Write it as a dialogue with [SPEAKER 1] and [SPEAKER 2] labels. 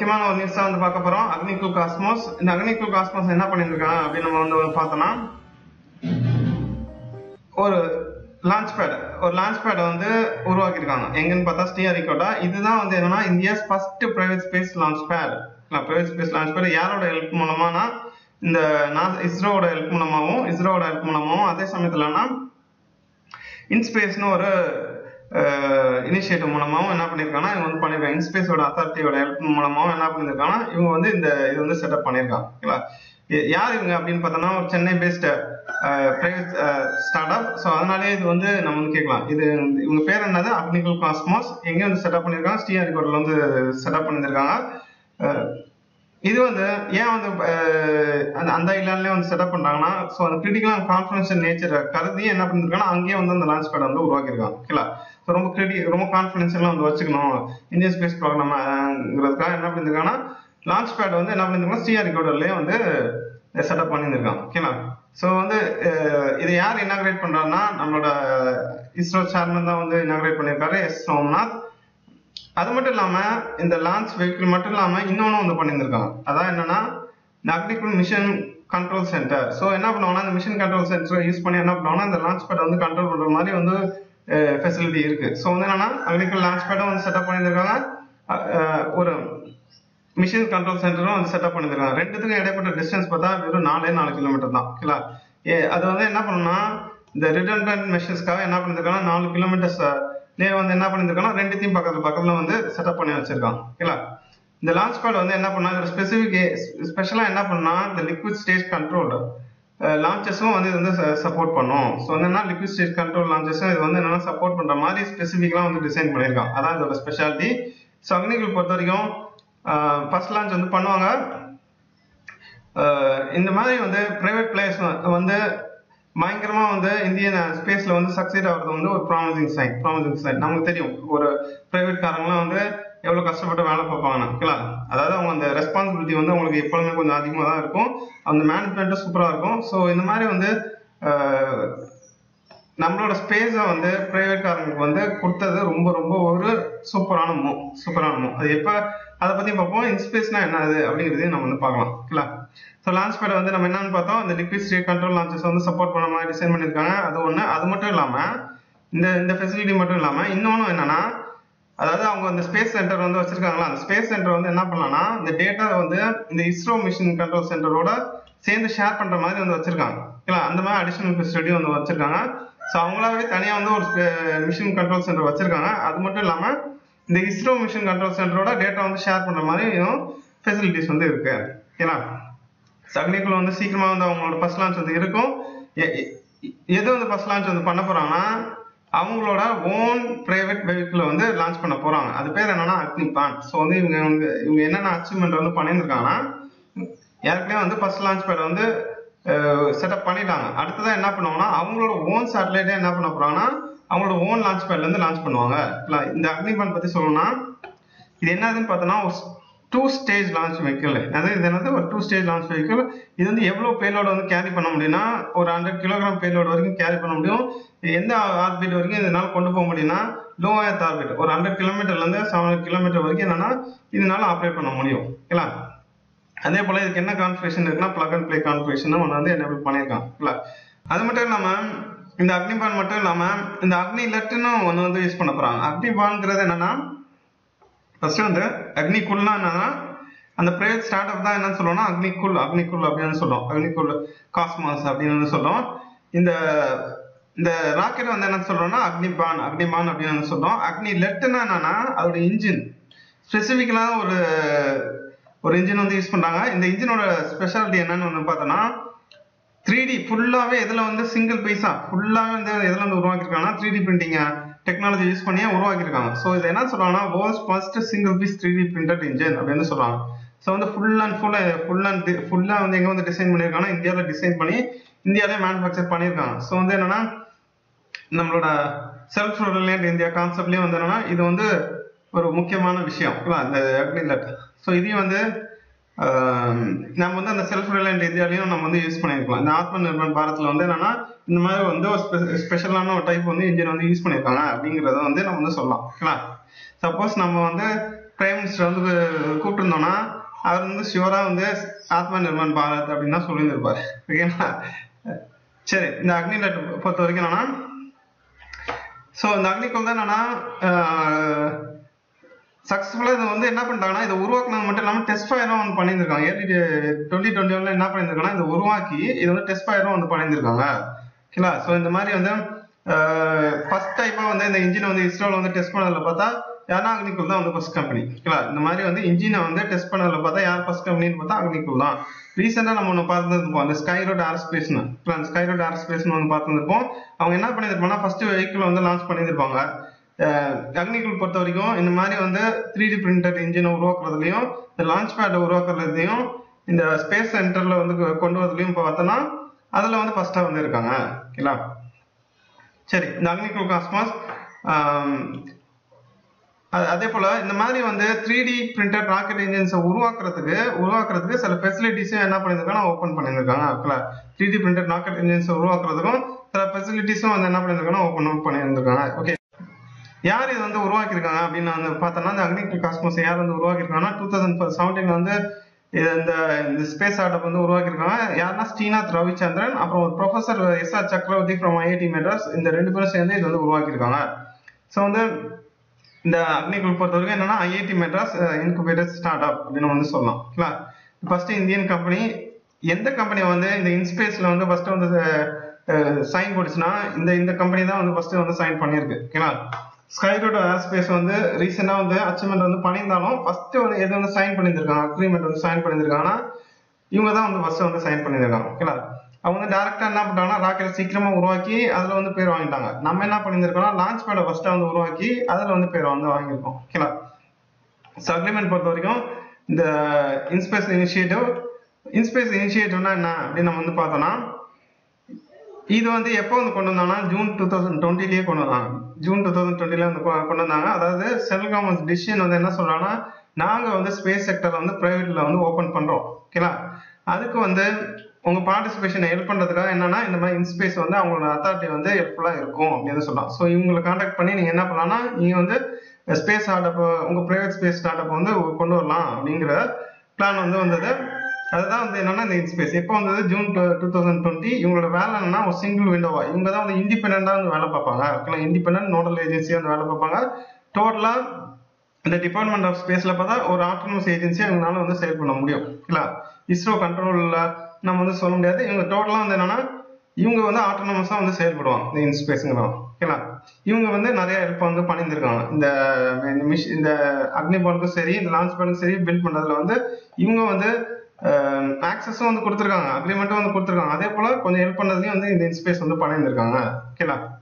[SPEAKER 1] முக்கியமான ஒரு நியூஸ் வந்து பார்க்க போறோம் அக்னிகுல் காஸ்மோஸ் இந்த அக்னிகுல் காஸ்மோஸ் என்ன பண்ணிருக்காங்க அப்படின்னு நம்ம வந்து பார்த்தோம்னா ஒரு லான்ச் பேட் ஒரு லான்ச் பேடை வந்து உருவாக்கியிருக்காங்க எங்கன்னு பார்த்தா ஸ்ரீஹரிகோட்டா இதுதான் வந்து என்னன்னா India's first private space launch pad private space launch pad யாரோட ஹெல்ப் மூலமானா இந்த இஸ்ரோவோட ஹெல்ப் மூலமாகவும் இஸ்ரோவோட ஹெல்ப் மூலமாகவும் அதே சமயத்துலனா இன்ஸ்பேஸ்னு ஒரு இனிஷியேட்டிவ் மூலமாகவும் என்ன பண்ணியிருக்காங்கன்னா இவங்க வந்து பண்ணியிருக்காங்க இன்ஸ்பேஸோட அத்தாரிட்டியோட ஹெல்ப் மூலமாகவும் என்ன பண்ணியிருக்காங்கன்னா இவங்க வந்து இந்த இது வந்து செட்டப் பண்ணியிருக்காங்க ஓகேங்களா யார் இவங்க அப்படின்னு பார்த்தோம்னா ஒரு Chennai based private start up so அதனாலே இது வந்து நம்ம வந்து கேட்கலாம் இது இவங்க பேர் என்னது அக்னிகல் காஸ்மோஸ் எங்க வந்து செட்டப் பண்ணியிருக்காங்க ஸ்ரீஹரிகோட்டில் வந்து செட்டப் பண்ணியிருக்காங்க இது வந்து ஏன் வந்து அந்த அந்த ஐலாண்ட்லேயே வந்து செட்டப் பண்றாங்கன்னா ஸோ அந்த கிரிட்டிக்கல் அண்ட் கான்ஃபிடன்ஷியல் நேச்சரை கருதி என்ன பண்ணிருக்காங்கன்னா அங்கேயே வந்து அந்த லான்ச் பேட் வந்து உருவாக்கியிருக்காங்க ஓகேங்களா ஸோ ரொம்ப கிரிட்டி ரொம்ப கான்ஃபிடென்ஷியலாக வந்து வச்சுக்கணும் இந்தியன் ஸ்பேஸ் ப்ரோக்ராம்ங்கிறதுக்காக என்ன பண்ணிருக்காங்கன்னா லான்ச் பேட் வந்து என்ன பண்ணிருக்காங்க ஸ்ரீஹரிகோட்டிலே வந்து செட்டப் பண்ணியிருக்காங்க ஓகேங்களா ஸோ வந்து இதை யார் இனாகிரேட் பண்றாருன்னா நம்மளோட இஸ்ரோ சேர்மன் தான் வந்து இனாகிரேட் பண்ணியிருக்காரு எஸ் சோம்நாத் அது மட்டும் இல்லாம இந்த லான்ச் வெஹிக்கிள் மட்டும் இல்லாம இன்னொன்னு வந்து பண்ணியிருக்காங்க அதான் என்னன்னா இந்த Agnikul mission control centre so என்ன பண்ணுவாங்கன்னா இந்த மிஷன் கண்ட்ரோல் சென்டர் யூஸ் பண்ணி என்ன பண்ணுவாங்கன்னா இந்த லான்ச் பேட் வந்து கண்ட்ரோல் பண்ற மாதிரி வந்து ஃபெசிலிட்டி இருக்கு ஸோ வந்து என்னன்னா அக்னிகுல் லான்ச் பேடும் வந்து செட்டப் பண்ணியிருக்காங்க ஒரு மிஷின் கண்ட்ரோல் சென்டரும் வந்து செட்டப் பண்ணிருக்காங்க ரெண்டுத்துக்கும் இடைப்பட்ட டிஸ்டன்ஸ் பார்த்தா வெறும் நாலே நாலு கிலோமீட்டர் தான் ஓகேங்களா ஏ அது வந்து என்ன பண்ணணும்னா இந்த ரிட்டர்ன் மெஷர்ஸ்க்காக என்ன பண்ணிருக்காங்கன்னா நாலு கிலோமீட்டர்ஸ் லே வந்து என்ன பண்ணிருக்காங்கன்னா ரெண்டுத்தையும் பக்கத்துல பக்கத்துல வந்து செட்டப் பண்ணி வச்சிருக்காங்க ஓகேங்களா இந்த லான்ச் பேட் வந்து என்ன பண்ணா ஒரு ஸ்பெசிபிக் ஸ்பெஷலா என்ன பண்ணா இந்த லிக்விட் ஸ்டேஜ் கண்ட்ரோல் லான்ச்சஸும் வந்து இது வந்து சப்போர்ட் பண்ணும் ஸோ என்னன்னா லிக்விட் ஸ்டேஜ் கண்ட்ரோல் லான்ச்சஸும் இது வந்து என்னன்னா சப்போர்ட் பண்ற மாதிரி ஸ்பெசிஃபிக்லாம் வந்து டிசைன் பண்ணியிருக்காங்க அதான் இதோட ஸ்பெஷாலிட்டி ஸோ அக்னிகள் பொறுத்த வரைக்கும் ஃபர்ஸ்ட் லான்ச் வந்து பண்ணுவாங்க இந்த மாதிரி வந்து பிரைவேட் பிளேயர்ஸ் வந்து பயங்கரமா வந்து இந்தியன் ஸ்பேஸ்ல வந்து சக்சீட் ஆகிறது வந்து ஒரு ப்ராமிசிங் சைன் ப்ராமிசிங் சைன் நமக்கு தெரியும் ஒரு பிரைவேட் காரங்களாம் வந்து எவ்வளவு கஷ்டப்பட்டு வேலை பார்ப்பாங்க ஓகேங்களா அதாவது அவங்க அந்த ரெஸ்பான்சிபிலிட்டி வந்து அவங்களுக்கு எப்பொழுதுமே கொஞ்சம் அதிகமாக தான் இருக்கும் அந்த மேனேஜ்மெண்ட்டும் சூப்பரா இருக்கும் ஸோ இந்த மாதிரி வந்து நம்மளோட ஸ்பேஸை வந்து பிரைவேட் காரங்களுக்கு வந்து கொடுத்தது ரொம்ப ரொம்ப ஒரு சூப்பரான மூ சூப்பரான மூ அது எப்போ அதை பத்தி பார்ப்போம் இன்ஸ்பேஸ்னா என்னது அப்படிங்கிறதையும் நம்ம வந்து பார்க்கலாம் ஓகேங்களா ஸோ லான்ச் பேட் வந்து நம்ம என்னன்னு பார்த்தோம் இந்த லிக்விட் ஸ்டேட் கண்ட்ரோல் லான்ச்சஸ் வந்து சப்போர்ட் பண்ண மாதிரி டிசைன் பண்ணியிருக்காங்க அது ஒன்று அது மட்டும் இல்லாமல் இந்த இந்த ஃபெசிலிட்டி மட்டும் இல்லாமல் இன்னொன்று என்னன்னா அதாவது அவங்க அந்த ஸ்பேஸ் சென்டர் வந்து வச்சிருக்காங்களா அந்த ஸ்பேஸ் சென்டர் வந்து என்ன பண்ணலாம்னா இந்த டேட்டா வந்து இந்த இஸ்ரோ மிஷின் கண்ட்ரோல் சென்டரோட சேர்ந்து ஷேர் பண்ற மாதிரி வந்து வச்சிருக்காங்க ஓகேங்களா அந்த மாதிரி அடிஷனல் ஃபெசிலிட்டி வந்து வச்சிருக்காங்க ஸோ அவங்களாவே தனியாக வந்து ஒரு மிஷின் கண்ட்ரோல் சென்டர் வச்சிருக்காங்க அது மட்டும் இல்லாமல் இந்த இஸ்ரோ மிஷின் கண்ட்ரோல் சென்டரோட டேட்டா வந்து ஷேர் பண்ற மாதிரியும் ஃபெசிலிட்டிஸ் வந்து இருக்கு ஓகேங்களா சக்னிக்குள்ள வந்து சீக்கிரமா வந்து அவங்களோட ஃபர்ஸ்ட் லான்ச் வந்து இருக்கும் எது வந்து ஃபர்ஸ்ட் லான்ச் வந்து பண்ண போறாங்கன்னா அவங்களோட ஓன் பிரைவேட் வெஹிக்கிள் வந்து லான்ச் பண்ண போறாங்க அது பேர் என்னன்னா அக்னி பான் ஸோ வந்து இவங்க வந்து இவங்க என்னென்ன அச்சீவ்மெண்ட் வந்து பண்ணியிருக்காங்கன்னா ஏற்கனவே வந்து ஃபர்ஸ்ட் லான்ச் பேட் வந்து செட்டப் பண்ணிட்டாங்க அடுத்ததான் என்ன பண்ணுவாங்கன்னா அவங்களோட ஓன் சேட்டலைட்டே என்ன பண்ண போறாங்கன்னா அவங்களோட ஓன் லான்ச் பேட்ல இருந்து லான்ச் பண்ணுவாங்க இந்த அக்னிபான் பத்தி சொல்லணும்னா இது என்னதுன்னு பார்த்தோம்னா ஒரு டூ ஸ்டேஜ் லான்ச் வெஹிக்கிள் அது இது என்னது ஒரு டூ ஸ்டேஜ் லான்ச் வெஹிக்கிள் இது வந்து எவ்வளவு பேலோட வந்து கேரி பண்ண முடியும்னா ஒரு ஹண்ட்ரட் கிலோகிராம் பேலோட் வரைக்கும் கேரி பண்ண முடியும் எந்த ஆர்பிட் வரைக்கும் இதனால கொண்டு போக முடியும்னா லோ எர்த் ஆர்பிட் ஒரு ஹண்ட்ரட் கிலோமீட்டர்ல இருந்து செவன் கிலோமீட்டர் வரைக்கும் என்னன்னா இதனால ஆப்ரேட் பண்ண முடியும் ஓகேங்களா அதே போல இதுக்கு என்ன கான்ஃபிகரேஷன் இருக்குன்னா பிளக் அண்ட் பிளே கான்ஃபிகரேஷன் ஒன்று வந்து எனேபிள் பண்ணியிருக்காங்க ஓகேங்களா அது மட்டும் இல்லாம இந்த அக்னிபான் மட்டும் இல்லாம இந்த அக்னி லெட்டுன்னு ஒன்று வந்து யூஸ் பண்ண போறாங்க அக்னிபான்ங்கிறது என்னன்னா ஃபர்ஸ்ட் வந்து அக்னிகுல்னா என்னன்னா அந்த பிரைவேட் ஸ்டார்ட் அப் தான் என்னன்னு சொல்லுவோம்னா அக்னிகுல் அக்னிகுல் அப்படின்னு சொல்லுவோம் அக்னிகுல் காஸ்மாஸ் அப்படின்னு சொல்லுவோம் இந்த இந்த ராக்கெட் வந்து என்ன சொல்றோம்னா அக்னிபான் அக்னிபான் அப்படின்னு சொல்றோம் அக்னி லெட்டுன்னா என்னன்னா அதோட இன்ஜின் ஸ்பெசிஃபிக்கலான ஒரு ஒரு இன்ஜின் வந்து யூஸ் பண்றாங்க இந்த இன்ஜினோட ஸ்பெஷாலிட்டி என்னன்னு வந்து பார்த்தோம்னா த்ரீ டி ஃபுல்லாவே இதுல வந்து சிங்கிள் பைசா ஃபுல்லாவே வந்து எதுல வந்து உருவாக்கிருக்காங்கன்னா three D printing technology use பண்ணியே உருவாக்கியிருக்காங்க ஸோ இது என்ன சொல்றாங்கன்னா world's first single piece three D printed engine அப்படின்னு சொல்றாங்க ஸோ வந்து full and full full and ஃபுல்லா வந்து எங்க வந்து டிசைன் பண்ணியிருக்காங்கன்னா இந்தியாவில் டிசைன் பண்ணி இந்தியாவிலே மேனுஃபேக்சர் பண்ணியிருக்காங்க ஸோ வந்து என்னன்னா நம்மளோட செல்ஃப் ரிலையன்ட் இந்தியா கான்செப்ட்லயே வந்து என்னன்னா இது வந்து ஒரு முக்கியமான விஷயம் இந்த அக்னிலட் ஸோ இதையும் வந்து நம்ம வந்து அந்த செல்ஃப் ரிலையன்ட் இந்தியாலையும் நம்ம வந்து யூஸ் பண்ணியிருக்கலாம் இந்த ஆத்ம நிர்பர் பாரத்ல வந்து என்னன்னா இந்த மாதிரி வந்து ஒரு ஸ்பெஷலான ஒரு டைப் வந்து இன்ஜின் வந்து யூஸ் பண்ணியிருக்காங்க அப்படிங்கிறத வந்து நம்ம வந்து சொல்லலாம் ஓகேங்களா சப்போஸ் நம்ம வந்து பிரைம் மினிஸ்டர் வந்து கூப்பிட்டுருந்தோம்னா அவர் வந்து ஷியூரா வந்து ஆத்மா நிர்மான் பாரத் அப்படின்னு தான் சொல்லியிருந்திருப்பாரு ஓகேங்களா சரி இந்த அக்னில பொறுத்த வரைக்கும் என்னன்னா ஸோ இந்த அக்னிக்குள் தான் என்னன்னா சக்ஸஸ்ஃபுல்லாக இது வந்து என்ன பண்ணிட்டாங்கன்னா இதை உருவாக்குனது மட்டும் இல்லாமல் டெஸ்ட் ஃபயரும் வந்து பண்ணியிருக்காங்க ஏர்லி டுவெண்ட்டி டுவெண்ட்டி ஒன்ல என்ன பண்ணியிருக்காங்கன்னா இதை உருவாக்கி இது வந்து டெஸ்ட் ஃபயரும் வந்து பண்ணியிருக்காங்க ஓகேங்களா ஸோ இந்த மாதிரி வந்து ஃபர்ஸ்ட் டைப்பாக வந்து இந்த இன்ஜினை வந்து இஸ்ரோவில் வந்து டெஸ்ட் பண்ணதில் பார்த்தா யாருன்னா அக்னிகுல் தான் வந்து ஃபர்ஸ்ட் கம்பெனி ஓகேங்களா இந்த மாதிரி வந்து இன்ஜினை வந்து டெஸ்ட் பண்ணதில் பார்த்தா யார் ஃபர்ஸ்ட் கம்பெனின்னு பார்த்தா அக்னிகுல் தான் ரீசெண்டாக நம்ம ஒன்று பார்த்துருப்போம் அந்த ஸ்கை ரோட் ஏர்ஸ்பேஸ்னு அந்த ஸ்கை ரோட் ஏர்ஸ்பேஸ்னு வந்து பார்த்துருப்போம் அவங்க என்ன பண்ணியிருப்பாங்கன்னா ஃபர்ஸ்ட் வெஹிக்கிள் வந்து லான்ச் பண்ணியிருப்பாங்க அக்னிகுள் பொறுத்த வரைக்கும் இந்த மாதிரி வந்து த்ரீ டி பிரிண்டட் இன்ஜினை உருவாக்குறதுலையும் இந்த லான்ச் பேட்டை உருவாக்குறதுலையும் இந்த ஸ்பேஸ் சென்டர்ல வந்து கொண்டு வரதுலையும் இப்போ பார்த்தோன்னா அதில் வந்து ஃபர்ஸ்ட்டாக வந்து இருக்காங்க ஓகேங்களா சரி இந்த அக்னிகுள் காஸ்மாஸ் அதே போல இந்த மாதிரி வந்து த்ரீ டி பிரிண்டட் ராக்கெட் இன்ஜின்ஸை உருவாக்குறதுக்கு உருவாக்குறதுக்கு சில ஃபெசிலிட்டிஸும் என்ன பண்ணியிருக்காங்க ஓப்பன் பண்ணியிருக்காங்க ஓகேங்களா த்ரீ டி பிரிண்டட் ராக்கெட் இன்ஜின்ஸை உருவாக்குறதுக்கும் சில ஃபெசிலிட்டிஸும் வந்து என்ன பண்ணியிருக்காங்க ஓப்பன் பண்ணியிருந்திருக்காங்க ஓகே யார் இது வந்து உருவாக்கியிருக்காங்க அப்படின்னு வந்து பார்த்தோம்னா இந்த அக்னிகல் காஸ்மோஸ் யார் வந்து உருவாக்கியிருக்காங்கன்னா டூ தௌசண்ட் செவன்டீன்ல வந்து இந்த இந்த ஸ்பேஸ் ஆர்டப் வந்து உருவாக்கியிருக்காங்க யாருன்னா ஸ்ரீநாத் ரவிச்சந்திரன் அப்புறம் ஒரு professor S R Chakravarthy from IIT Madras இந்த ரெண்டு பேரும் சேர்ந்து இது வந்து உருவாக்கியிருக்காங்க ஸோ வந்து இந்த அக்னிகுள் பொறுத்த வரைக்கும் என்னன்னா IIT Madras incubator start up அப்படின்னு வந்து சொல்லலாம் ஓகேங்களா ஃபர்ஸ்ட் இந்தியன் கம்பெனி எந்த கம்பெனி வந்து இந்த இன்ஸ்பேஸ்ல வந்து ஃபர்ஸ்ட் வந்து சைன் போடுச்சுன்னா இந்த இந்த கம்பெனி தான் வந்து ஃபர்ஸ்ட் வந்து சைன் பண்ணியிருக்கு ஓகேங்களா ஸ்கைரோட் ஏர்ஸ்பேஸ் வந்து ரீசெண்டாக வந்து அச்சீவ்மெண்ட் வந்து பண்ணியிருந்தாலும் ஃபர்ஸ்ட் வந்து எது வந்து சைன் பண்ணியிருக்காங்க அக்ரிமெண்ட் வந்து சைன் பண்ணியிருக்காங்கன்னா இவங்க தான் வந்து ஃபர்ஸ்ட் வந்து சைன் பண்ணியிருக்காங்க ஓகேங்களா அவங்க வந்து டேரக்டா என்ன பண்ணிட்டாங்கன்னா ராக்கெட் சீக்கிரமா உருவாக்கி அதுல வந்து பேர் வாங்கிட்டாங்க நம்ம என்ன பண்ணியிருக்கோம்னா லான்ச் பேடை ஃபர்ஸ்ட் வந்து உருவாக்கி அதுல வந்து பேர் வந்து வாங்கியிருக்கோம் ஓகேங்களா ஸோ அக்ரிமெண்ட் பொறுத்த வரைக்கும் இந்த இன்ஸ்பேஸ் இனிஷியேட்டிவ் இன்ஸ்பேஸ் இனிஷியேட்டிவ்னா என்ன அப்படின்னு நம்ம வந்து பார்த்தோம்னா இது வந்து எப்போ வந்து கொண்டு வந்தாங்கன்னா ஜூன் டூ தௌசண்ட் டுவெண்ட்டிலேயே கொண்டு வந்தாங்க ஜூன் டூ தௌசண்ட் டுவெண்ட்டில வந்து கொண்டு வந்தாங்க அதாவது சென்ட்ரல் கவர்மெண்ட் டிசிஷன் வந்து என்ன சொல்றாங்கன்னா நாங்க வந்து ஸ்பேஸ் செக்டர்ல வந்து பிரைவேட்ல வந்து ஓபன் பண்றோம் ஓகேங்களா அதுக்கு வந்து உங்க பார்ட்டிசிபேஷனை ஹெல்ப் பண்றதுக்காக என்னன்னா இந்த மாதிரி இன்ஸ்பேஸ் வந்து அவங்களோட அத்தாரிட்டி வந்து ஹெல்ப்ஃபுல்லா இருக்கும் அப்படின்னு சொல்லலாம் ஸோ இவங்களை கான்டாக்ட் பண்ணி நீங்க என்ன பண்ணலாம்னா நீங்க வந்து ஸ்பேஸ் ஸ்டார்ட் உங்க பிரைவேட் ஸ்பேஸ் ஸ்டார்ட் வந்து கொண்டு வரலாம் அப்படிங்கிற பிளான் வந்து வந்தது அதுதான் வந்து என்னன்னா இந்த இன்ஸ்பேஸ் எப்போ வந்தது ஜூன் டூ தௌசண்ட் டுவெண்ட்டி இவங்களோட வேலை என்னன்னா ஒரு சிங்கிள் விண்டோவா இவங்க தான் வந்து இண்டிபெண்டா வந்து வேலை பார்ப்பாங்க ஓகேங்களா இண்டிபெண்டன்ட் நோடல் ஏஜென்சியா வந்து வேலை பார்ப்பாங்க டோட்டலா இந்த டிபார்ட்மெண்ட் ஆஃப் ஸ்பேஸ்ல பார்த்தா ஒரு ஆட்டோனமஸ் ஏஜென்சி அவங்களால வந்து செயல் பண்ண முடியும் ஓகேங்களா இஸ்ரோ கண்ட்ரோல்ல நம்ம வந்து சொல்ல முடியாது இவங்க டோட்டலா வந்து என்னன்னா இவங்க வந்து ஆட்டோனமஸா வந்து செயல்படுவாங்க இந்த இன்ஸ்பேஸ்ங்கிறோம் ஓகேங்களா இவங்க வந்து நிறைய ஹெல்ப் வந்து பண்ணியிருந்திருக்காங்க இந்த இந்த மிஷ் இந்த அக்னிபாலுக்கும் சரி இந்த லான்ச் பேடுக்கும் சரி பில்ட் பண்றதுல வந்து இவங்க வந்து ஆக்சஸும் வந்து கொடுத்துருக்காங்க அக்ரிமெண்ட்டும் வந்து கொடுத்துருக்காங்க அதே போல கொஞ்சம் ஹெல்ப் பண்ணதுலயும் வந்து இந்த இன்ஸ்பேஸ் வந்து பண்ணியிருந்திருக்காங்க ஓகேங்களா